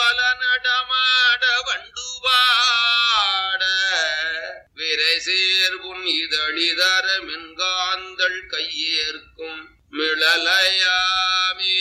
பல நடமாட வண்டுபாட விரைசேர் புன் இதழிதர மின்காந்தள் கையேற்கும் மிளலையாமே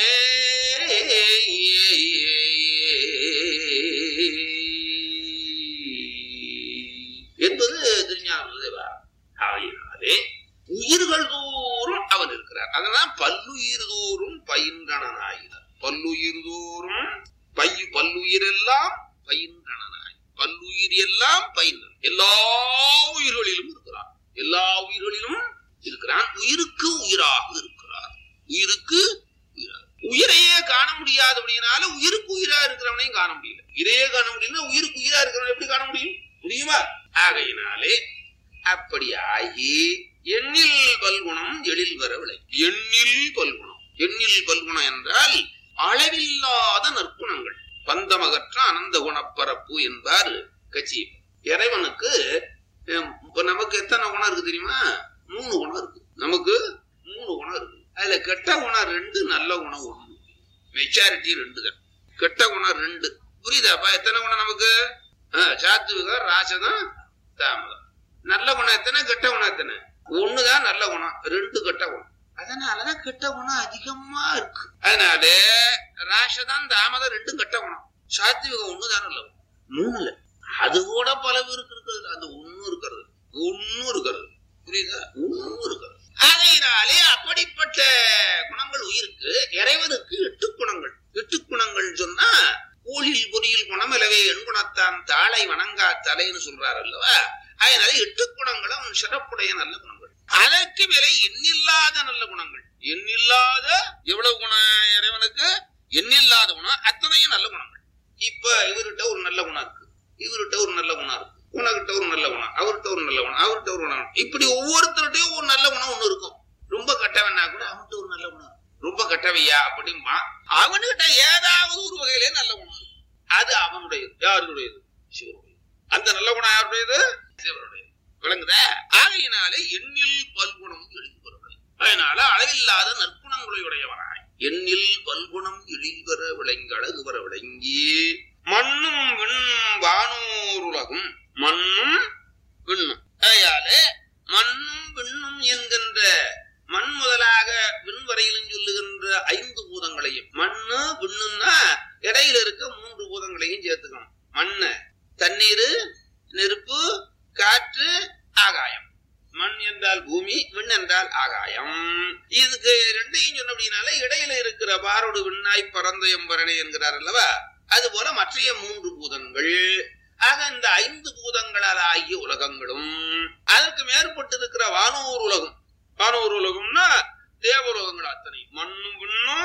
என்பது திருஞானதேவா ஆகையினாலே உயிர்கள் தோறும் அவன் இருக்கிறார் அதெல்லாம் பல்லுயிர் தோறும் பயின்றனாயினார் பல்லுயிர் தோறும் பையு பல்லுயிரெல்லாம் பயின்றனாய் பல்லுயிர் எல்லாம் பயின்றன் எல்லா உயிர்களிலும் இருக்கிறான் எல்லா உயிர்களிலும் இருக்கிறான் உயிருக்கு உயிராக இருக்கிறார் உயிருக்கு உயிராக உயிரையே காண முடியாதபடினால உயிருக்கு உயிரா இருக்கிறவனையும் காண முடியல உயிரையே காண முடியல உயிருக்கு உயிரா இருக்கிறவனை எப்படி காண முடியும் முடியுமா ஆகையினாலே அப்படி ஆகி எண்ணில் பல்குணம் எழில் வர விளை எண்ணில் பல்குணம் எண்ணில் பல்குணம் என்றால் அளவில்லாத நற்குணங்கள் பந்தமகற்ற அனந்த குணப்பரப்பு என்பார் கட்சி இறைவனுக்கு ஹம், இப்ப நமக்கு எத்தனை குணம் இருக்கு தெரியுமா மூணு குணம் இருக்கு நமக்கு மூணு குணம் இருக்கு அதுல கெட்ட குணம் ரெண்டு நல்ல குணம் ஒண்ணு மெச்சாரிட்டி ரெண்டு தான் கெட்ட குணம் ரெண்டு புரியுதாப்பா எத்தனை குணம் நமக்கு ஆஹ், சாத்விகம் ராசதம் தாமதம் நல்ல குணம் எத்தனை கெட்ட குணம் எத்தனை ஒண்ணுதான் நல்ல குணம் ரெண்டு கெட்ட குணம் அதனாலதான் கெட்ட குணம் அதிகமா இருக்கு அதனால ராசதம் தாமதம் ரெண்டும் கெட்ட குணம் சாத்விகம் ஒண்ணுதான் நல்ல குணம் மூணு இல்ல அது கூட பல பேருக்கு இருக்கிறது அந்த ஒண்ணு இருக்கிறது ஒண்ணு இருக்கிறது புரியுதா ஒண்ணு இருக்கிறது ஆகையினாலே அப்படிப்பட்ட குணங்கள் உயிருக்கு இறைவனுக்கு எட்டு குணங்கள் எட்டு குணங்கள் சொன்னா ஊழில் பொறியில் குணம் இலவே எண் குணத்தான் தாளை வணங்கா தலைன்னு சொல்றாரு அல்லவா அதனால எட்டு குணங்களும் சிறப்புடைய நல்ல குணங்கள் அதற்கு மேலே எண்ணில்லாத நல்ல குணங்கள் எண்ணில்லாத எவ்வளவு குணம் இறைவனுக்கு எண்ணில்லாத குணம் அத்தனையும் நல்ல குணங்கள் இப்ப இவர்கிட்ட ஒரு நல்ல குணம் இருக்கு இவர்கிட்ட ஒரு நல்ல குணம் இருக்கு உனக்கிட்ட ஒரு நல்ல குணம் அவர்கிட்ட ஒரு நல்ல குணம் அவர்கிட்ட ஒரு குணம் இப்படி ஒவ்வொருத்தருடையும் ஒரு நல்ல குணம் ஒண்ணு இருக்கும் ரொம்ப கட்டவனா கூட அவன்கிட்ட ஒரு நல்ல குணம் இருக்கும். ரொம்ப கட்டவையா அப்படிமா அவனுகிட்ட ஏதாவது ஒரு வகையிலே நல்ல குணம் இருக்கும். அது அவனுடையது யாருடையது சிவனுடையது அந்த நல்ல குணம் யாருடையது சிவனுடையது விளங்குதா ஆகையினாலே எண்ணில் பல்குணம் எழில்பெறவில்லை அதனால அளவில்லாத நற்குணங்களை உடையவனாய் எண்ணில் பல்குணம் எழில்பெற விளங்கி அழகு பெற விளங்கி மண்ணும் விண்ணும் வானோர் உலகும் மண்ணும் விண்ணும் அதையாலே மண்ணும் விண்ணும் என்கின்ற மண் முதலாக விண் வரையிலும் சொல்லுகின்ற ஐந்து பூதங்களையும் மண்ணு விண்ணுன்னா இடையில இருக்க மூன்று பூதங்களையும் சேர்த்துக்கணும் மண்ணு தண்ணீர் நெருப்பு காற்று ஆகாயம் மண் என்றால் பூமி விண் என்றால் ஆகாயம் இதுக்கு ரெண்டையும் சொன்ன அப்படின்னால இடையில இருக்கிற பாரோடு விண்ணாய் பறந்த எம்பரணை என்கிறார் அல்லவா அது போல மற்றைய மூன்று பூதங்கள் ஆக இந்த ஐந்து பூதங்களால் ஆகிய உலகங்களும் அதற்கு மேற்பட்டு இருக்கிற வானூர் உலகம் வானூர் உலகம்னா தேவலோகங்கள் அத்தனை மண்ணும் விண்ணும்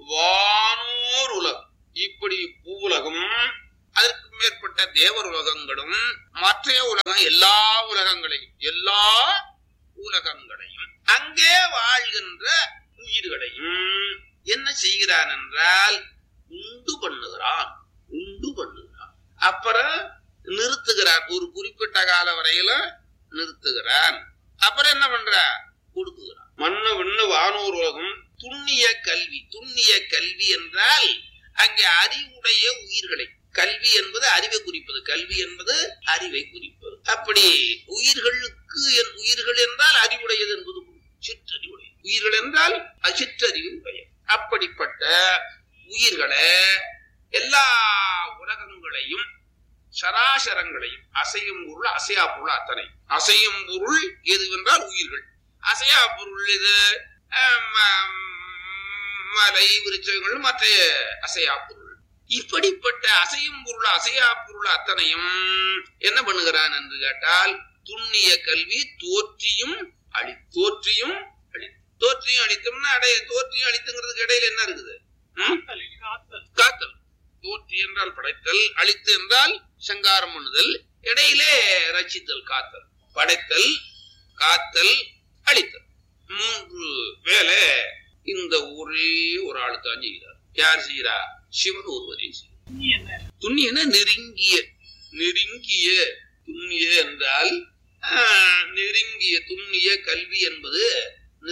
வானூர் உலகம் இப்படி பூவுலகம் அதற்கு மேற்பட்ட தேவர் உலகங்களும் மற்றைய உலகம் எல்லா உலகங்களையும் எல்லா உலகங்களையும் அங்கே வாழ்கின்ற உயிர்களையும் என்ன செய்கிறான் என்றால் உண்டு பண்ணுகிறான் உண்டு பண்ணுகிறான் அப்புறம் நிறுத்துகிறான் ஒரு குறிப்பிட்ட கால வரையில நிறுத்துகிறான் அப்புறம் என்ன பண்றான் கொடுக்குகிறான் மண்ணு விண்ணு வானூர் உலகம் துண்ணிய கல்வி துண்ணிய கல்வி என்றால் அங்கே அறிவுடைய உயிர்களை கல்வி என்பது அறிவை குறிப்பது கல்வி என்பது அறிவை குறிப்பது அப்படி உயிர்களுக்கு என் உயிர்கள் என்றால் அறிவுடையது என்பது சிற்றறிவுடையது உயிர்கள் என்றால் அது சிற்றறிவு உடையது அப்படிப்பட்ட உயிர்களை எல்லா உலகங்களையும் சராசரங்களையும் அசையும் பொருள் அசையா பொருள் அத்தனை அசையும் பொருள் எதுவென்றால் உயிர்கள் அசையா பொருள் இது ஆம், ஆம், மலை விருச்சங்கள் மற்ற அசையா பொருள் இப்படிப்பட்ட அசையும் பொருள் அசையா பொருள் அத்தனையும் என்ன பண்ணுகிறான் என்று கேட்டால் துண்ணிய கல்வி தோற்றியும் அழி தோற்றியும் அழி தோற்றியும் அழித்தோம்னா அடைய தோற்றியும் அழித்துங்கிறதுக்கு இடையில என்ன இருக்குது ம்? காத்தல் தோற்றி என்றால் படைத்தல் அழித்து என்றால் சங்காரம் பண்ணுதல் இடையிலே ரச்சித்தல் காத்தல் படைத்தல் காத்தல் அழித்தல் மூன்று வேலை இந்த ஒரே ஒரு ஆளு தான் செய்கிறார் யார் செய்கிறா சிவன் ஒருவரே செய்கிறார் துண்ணியன நெருங்கிய நெருங்கிய துண்ணிய என்றால் ஆஹ், நெருங்கிய துண்ணிய கல்வி என்பது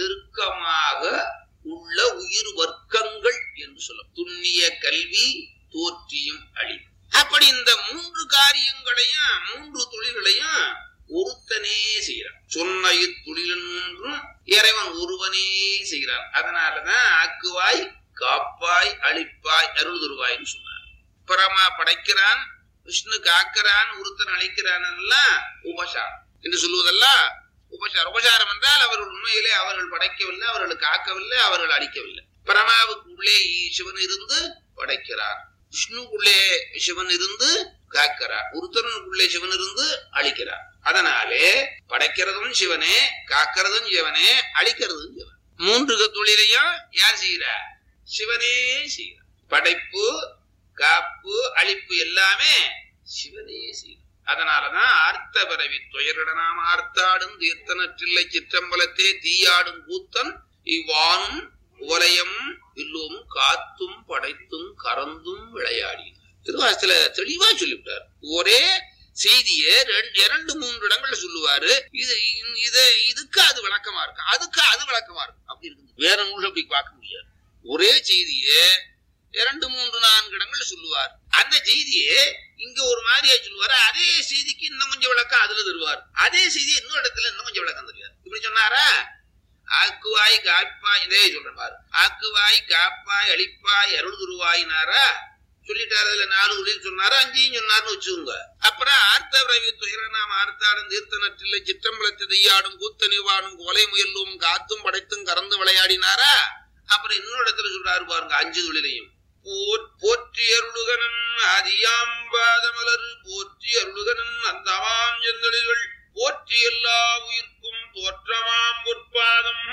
நெருக்கமாக உள்ள உயிர் வர்க்கங்கள் என்று சொல்லும் துண்ணிய கல்வி தோற்றியும் அழி அப்படி இந்த மூன்று காரியங்களையும் மூன்று தொழில்களையும் ஒருத்தனே செய்யறான் சொன்ன இத்தொழிலும் இறைவன் ஒருவனே செய்கிறான் அதனாலதான் ஆக்குவாய் காப்பாய் அழிப்பாய் அருள் தருவாய்னு சொன்னார் பரமா படைக்கிறான் விஷ்ணு காக்கிறான் ஒருத்தன் அழிக்கிறான் எல்லாம் உபசாரம் என்று சொல்லுவதெல்லாம் உபசாரம் உபசாரம் என்றால் அவர்கள் உண்மையிலே அவர்கள் படைக்கவில்லை அவர்கள் காக்கவில்லை அவர்கள் அழிக்கவில்லை பரமாவுக்கு உள்ளே சிவன் இருந்து படைக்கிறார் விஷ்ணுக்குள்ளே சிவன் இருந்து காக்கிறார் ஒருத்தனுக்குள்ளே சிவன் இருந்து அழிக்கிறார் அதனாலே படைக்கிறதும் சிவனே காக்கிறதும் சிவனே அழிக்கிறதும் சிவன் மூன்று தொழிலையும் யார் செய்கிறார் சிவனே செய்கிறார் படைப்பு காப்பு அழிப்பு எல்லாமே சிவனே செய்கிறார் அதனாலதான் ஆர்த்த பிறவி துயரிடனாம் ஆர்த்தாடும் தீர்த்தனற்றில்லை சிற்றம்பலத்தே தீயாடும் கூத்தன் இவ்வானும் உவலயம் எல்லோரும் காத்தும் படைத்தும் கறந்தும் விளையாடி திருவாசத்துல தெளிவா சொல்லிவிட்டார் ஒரே செய்திய இரண்டு மூன்று இடங்கள்ல சொல்லுவாரு இது இது இதுக்கு அது விளக்கமா இருக்கும் அதுக்கு அது விளக்கமா இருக்கும் அப்படி இருக்கு வேற நூல் அப்படி பார்க்க முடியாது ஒரே செய்திய இரண்டு மூன்று நான்கு இடங்கள்ல சொல்லுவார் அந்த செய்தியே இங்க ஒரு மாதிரியா சொல்லுவாரு அதே செய்திக்கு இன்னும் கொஞ்சம் விளக்கம் அதுல தருவார் அதே செய்தி இன்னொரு இடத்துல இன்னும் கொஞ்சம் விளக்கம் தருவார் இப்படி சொன்னாரா ஆக்குவாய் காப்பாய் இதே சொல்றேன் பாரு ஆக்குவாய் காப்பாய் அழிப்பாய் அருள் துருவாயினாரா சொல்லிட்டாரு அதுல நாலு தொழில் சொன்னாரு அஞ்சையும் சொன்னார்னு வச்சுக்கோங்க அப்புறம் ஆர்த்த பிரவி துயரனாம் ஆர்த்தாடும் தீர்த்தனற்றில்லை சிற்றம்பலத்து தையாடும் கூத்த நிவாடும் கொலை முயலும் காத்தும் படைத்தும் கறந்து விளையாடினாரா அப்புறம் இன்னொரு இடத்துல சொல்றாரு பாருங்க அஞ்சு தொழிலையும் போற்றி அருளுகனன் அதியாம்பாதமலர் போற்றி அருளுகனன் அந்தமாம் செந்தளிர்கள் போற்றி எல்லா உயிர்க்கும் தோற்றமாம் பொற்பாதம்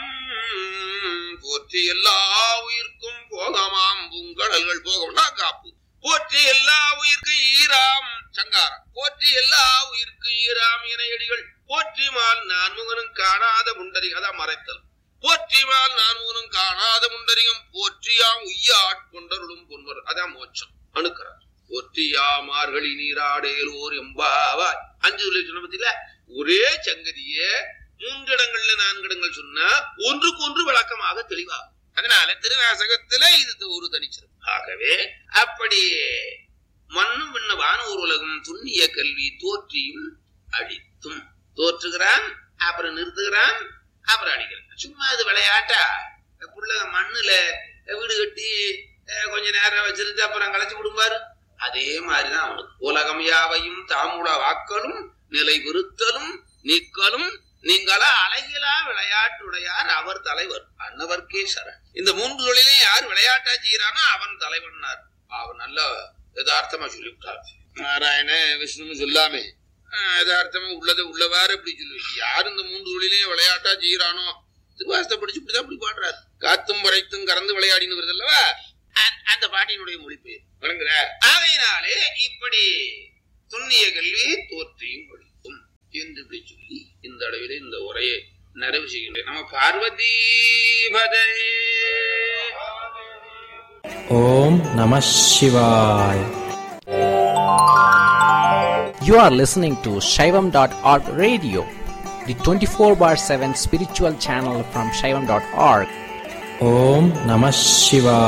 போற்றி எல்லா உயிர்க்கும் போகமாம் பூங்கடல்கள் போகம்னா காப்பு போற்றி எல்லா உயிர்க்கும் ஈராம் சங்காரம் போற்றி எல்லா உயிர்க்கும் ஈராம் இணையடிகள் போற்றிமால் நான் முகனும் காணாத முண்டரி அதான் மறைத்தல் போற்றிமால் நான் முகனும் காணாத முண்டரியும் போற்றியாம் உய்யாட்கொண்டருளும் பொன்வர் அதான் மோட்சம் அணுக்கிறார் போற்றியா மார்கழி நீராடேலோர் எம்பாவாய் அஞ்சு சொல்லி சொன்ன பத்தில ஒரே சங்கதியே மூன்று இடங்கள்ல நான்கு இடங்கள் சொன்னா ஒன்றுக்கு ஒன்று விளக்கமாக தெளிவாகும் அதனால திருவாசகத்துல இது ஒரு தனிச்சிருக்கும் ஆகவே அப்படி மண்ணும் விண்ண வானூர் உலகம் துண்ணிய கல்வி தோற்றியும் அழித்தும் தோற்றுகிறான் அப்புறம் நிறுத்துகிறான் அப்புறம் அடிக்கிறான் சும்மா அது விளையாட்டா புள்ள மண்ணுல வீடு கட்டி கொஞ்ச நேரம் வச்சிருந்து அப்புறம் களைச்சு விடுவாரு அதே மாதிரிதான் அவனுக்கு உலகம் யாவையும் தாமுட வாக்களும் நிலை விருத்தலும் நீக்கலும் நீங்களா அழகிலா விளையாட்டுடையார் அவர் தலைவர் அன்னவர்க்கே சரண் இந்த மூன்று தொழிலையும் யார் விளையாட்டா செய்யறானோ அவன் தலைவன்னார் அவன் நல்ல யதார்த்தமா சொல்லிவிட்டார் நாராயண விஷ்ணு சொல்லாமே யதார்த்தமா உள்ளதை உள்ளவாறு இப்படி சொல்லுவீங்க யார் இந்த மூன்று தொழிலையும் விளையாட்டா செய்யறானோ திருவாசத்தை படிச்சு இப்படிதான் இப்படி பாடுறாரு காத்தும் படைத்தும் கறந்து விளையாடினு வருது அல்லவா அந்த பாட்டினுடைய மொழிபெயர் விளங்குற ஆகையினாலே இப்படி துண்ணிய கல்வி தோற்றியும் படிக்கும் என்று இப்படி சொல்லி இந்த அளவிலே இந்த உரையை நிறைவு செய்கின்றேன் நம்ம பார்வதி பதே ஓம் நம சிவாய் You are listening to Shaivam.org radio, the 24 bar 7 spiritual channel from Shaivam.org. Om Namah Shivaya.